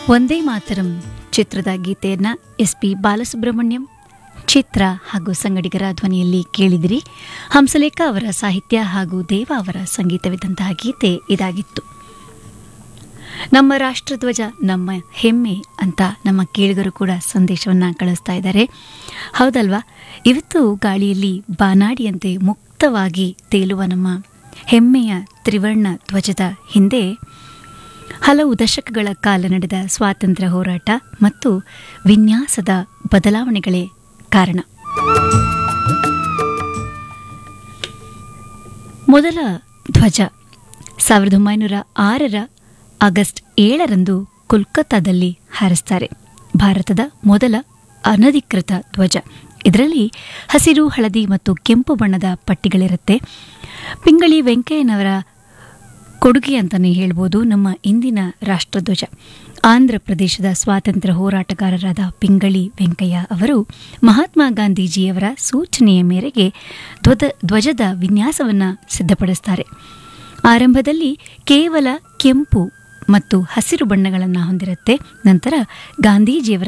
ಒಂದೇ ಮಾತರಂ ಚಿತ್ರದ ಗೀತೆಯನ್ನ ಎಸ್ ಪಿ ಬಾಲಸುಬ್ರಹ್ಮಣ್ಯಂ ಚಿತ್ರ ಹಾಗೂ ಸಂಗಡಿಗರ ಧ್ವನಿಯಲ್ಲಿ ಕೇಳಿದಿರಿ ಹಂಸಲೇಖ ಅವರ ಸಾಹಿತ್ಯ ಹಾಗೂ ದೇವ ಅವರ ಸಂಗೀತವಿದ್ದಂತಹ ಗೀತೆ ಇದಾಗಿತ್ತು ನಮ್ಮ ರಾಷ್ಟ್ರಧ್ವಜ ನಮ್ಮ ಹೆಮ್ಮೆ ಅಂತ ನಮ್ಮ ಕೇಳಿಗರು ಕೂಡ ಸಂದೇಶವನ್ನ ಕಳಿಸ್ತಾ ಇದ್ದಾರೆ ಹೌದಲ್ವಾ ಇವತ್ತು ಗಾಳಿಯಲ್ಲಿ ಬಾನಾಡಿಯಂತೆ ಮುಕ್ತವಾಗಿ ತೇಲುವ ನಮ್ಮ ಹೆಮ್ಮೆಯ ತ್ರಿವರ್ಣ ಧ್ವಜದ ಹಿಂದೆ ಹಲವು ದಶಕಗಳ ಕಾಲ ನಡೆದ ಸ್ವಾತಂತ್ರ್ಯ ಹೋರಾಟ ಮತ್ತು ವಿನ್ಯಾಸದ ಬದಲಾವಣೆಗಳೇ ಕಾರಣ ಮೊದಲ ಧ್ವಜ ಸಾವಿರದ ಒಂಬೈನೂರ ಆರರ ಆಗಸ್ಟ್ ಏಳರಂದು ಕೋಲ್ಕತ್ತಾದಲ್ಲಿ ಹಾರಿಸ್ತಾರೆ ಭಾರತದ ಮೊದಲ ಅನಧಿಕೃತ ಧ್ವಜ ಇದರಲ್ಲಿ ಹಸಿರು ಹಳದಿ ಮತ್ತು ಕೆಂಪು ಬಣ್ಣದ ಪಟ್ಟಿಗಳಿರುತ್ತೆ ಪಿಂಗಳಿ ವೆಂಕಯ್ಯನವರ ಕೊಡುಗೆ ಅಂತಲೇ ಹೇಳ್ಬೋದು ನಮ್ಮ ಇಂದಿನ ರಾಷ್ಟ್ರಧ್ವಜ ಆಂಧ್ರ ಪ್ರದೇಶದ ಸ್ವಾತಂತ್ರ್ಯ ಹೋರಾಟಗಾರರಾದ ಪಿಂಗಳಿ ವೆಂಕಯ್ಯ ಅವರು ಮಹಾತ್ಮ ಗಾಂಧೀಜಿಯವರ ಸೂಚನೆಯ ಮೇರೆಗೆ ಧ್ವಜ ಧ್ವಜದ ವಿನ್ಯಾಸವನ್ನು ಸಿದ್ಧಪಡಿಸ್ತಾರೆ ಆರಂಭದಲ್ಲಿ ಕೇವಲ ಕೆಂಪು ಮತ್ತು ಹಸಿರು ಬಣ್ಣಗಳನ್ನು ಹೊಂದಿರುತ್ತೆ ನಂತರ ಗಾಂಧೀಜಿಯವರ